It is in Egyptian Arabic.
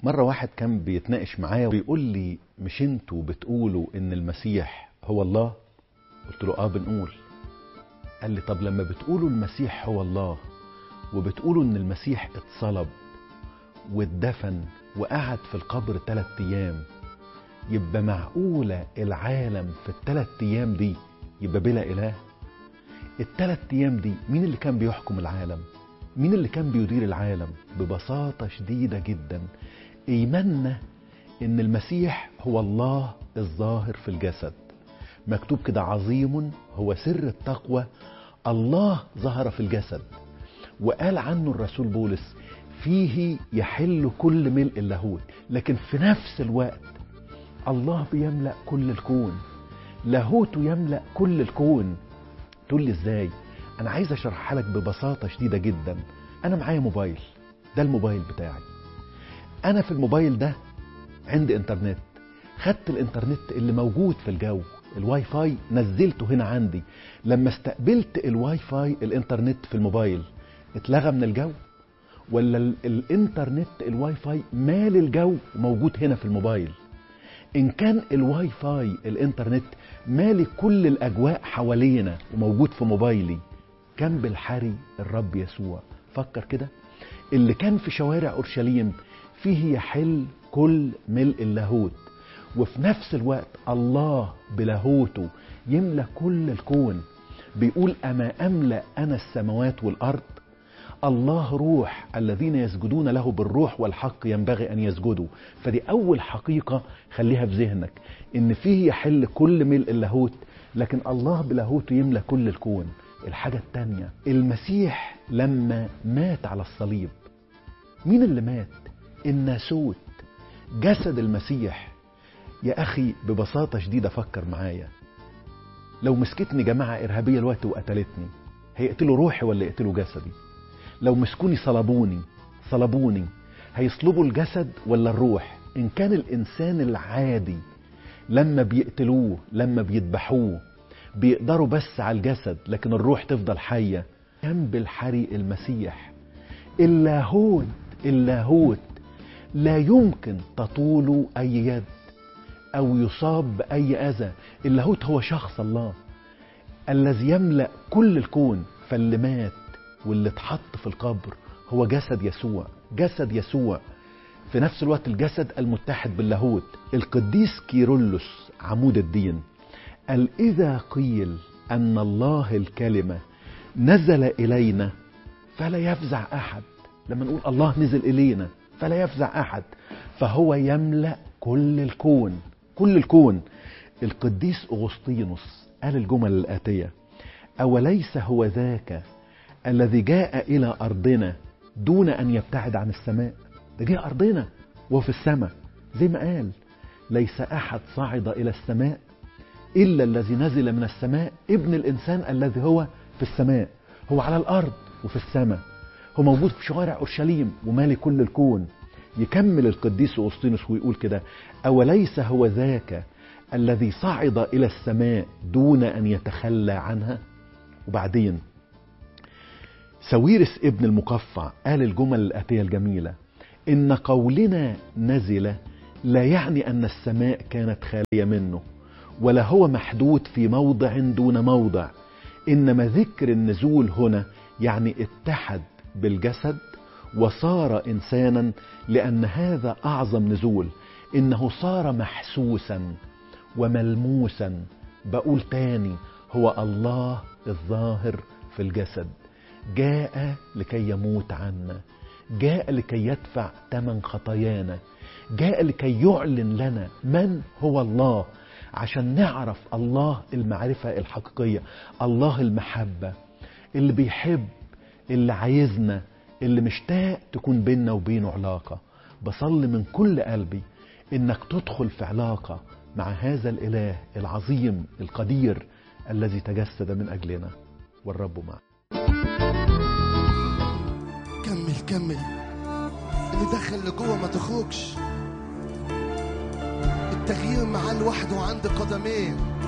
مرة واحد كان بيتناقش معايا وبيقول لي مش انتوا بتقولوا ان المسيح هو الله قلت له اه بنقول قال لي طب لما بتقولوا المسيح هو الله وبتقولوا ان المسيح اتصلب واتدفن وقعد في القبر ثلاث ايام يبقى معقولة العالم في الثلاث ايام دي يبقى بلا اله الثلاث ايام دي مين اللي كان بيحكم العالم مين اللي كان بيدير العالم ببساطة شديدة جدا ايماننا ان المسيح هو الله الظاهر في الجسد مكتوب كده عظيم هو سر التقوى الله ظهر في الجسد وقال عنه الرسول بولس فيه يحل كل ملء اللاهوت لكن في نفس الوقت الله بيملأ كل الكون لاهوته يملأ كل الكون تقول لي ازاي انا عايز اشرحها لك ببساطة شديدة جدا انا معايا موبايل ده الموبايل بتاعي انا في الموبايل ده عندي انترنت خدت الانترنت اللي موجود في الجو الواي فاي نزلته هنا عندي لما استقبلت الواي فاي الانترنت في الموبايل اتلغى من الجو ولا ال- الانترنت الواي فاي مال الجو موجود هنا في الموبايل ان كان الواي فاي الانترنت مالي كل الاجواء حوالينا وموجود في موبايلي كان بالحري الرب يسوع فكر كده اللي كان في شوارع اورشليم فيه يحل كل ملء اللاهوت وفي نفس الوقت الله بلاهوته يملى كل الكون بيقول اما املا انا السماوات والارض الله روح الذين يسجدون له بالروح والحق ينبغي ان يسجدوا فدي اول حقيقه خليها في ذهنك ان فيه يحل كل ملء اللاهوت لكن الله بلاهوته يملى كل الكون الحاجه الثانيه المسيح لما مات على الصليب مين اللي مات الناسوت جسد المسيح يا اخي ببساطه شديده فكر معايا لو مسكتني جماعه ارهابيه الوقت وقتلتني هيقتلوا روحي ولا يقتلوا جسدي لو مسكوني صلبوني صلبوني هيصلبوا الجسد ولا الروح ان كان الانسان العادي لما بيقتلوه لما بيذبحوه بيقدروا بس على الجسد لكن الروح تفضل حيه كان بالحري المسيح اللاهوت اللاهوت لا يمكن تطول اي يد او يصاب باي اذى اللاهوت هو شخص الله الذي يملا كل الكون فاللي مات واللي اتحط في القبر هو جسد يسوع جسد يسوع في نفس الوقت الجسد المتحد باللاهوت القديس كيرلس عمود الدين قال إذا قيل أن الله الكلمة نزل إلينا فلا يفزع أحد لما نقول الله نزل إلينا فلا يفزع أحد فهو يملأ كل الكون كل الكون القديس أغسطينوس قال الجمل الآتية أوليس هو ذاك الذي جاء إلى أرضنا دون أن يبتعد عن السماء ده جه أرضنا وهو في السماء زي ما قال ليس أحد صعد إلى السماء إلا الذي نزل من السماء ابن الإنسان الذي هو في السماء هو على الأرض وفي السماء هو موجود في شوارع أورشليم ومالي كل الكون يكمل القديس أغسطينوس ويقول كده أوليس هو ذاك الذي صعد إلى السماء دون أن يتخلى عنها وبعدين سويرس ابن المقفع قال الجمل الآتية الجميلة إن قولنا نزل لا يعني أن السماء كانت خالية منه ولا هو محدود في موضع دون موضع إنما ذكر النزول هنا يعني اتحد بالجسد وصار إنسانا لأن هذا أعظم نزول إنه صار محسوسا وملموسا بقول تاني هو الله الظاهر في الجسد جاء لكي يموت عنا جاء لكي يدفع ثمن خطايانا جاء لكي يعلن لنا من هو الله عشان نعرف الله المعرفة الحقيقية الله المحبة اللي بيحب اللي عايزنا اللي مشتاق تكون بيننا وبينه علاقة بصلي من كل قلبي انك تدخل في علاقة مع هذا الاله العظيم القدير الذي تجسد من اجلنا والرب معه كمل كمل اللي دخل لجوه ما تخرجش التغيير معاه لوحده عند قدميه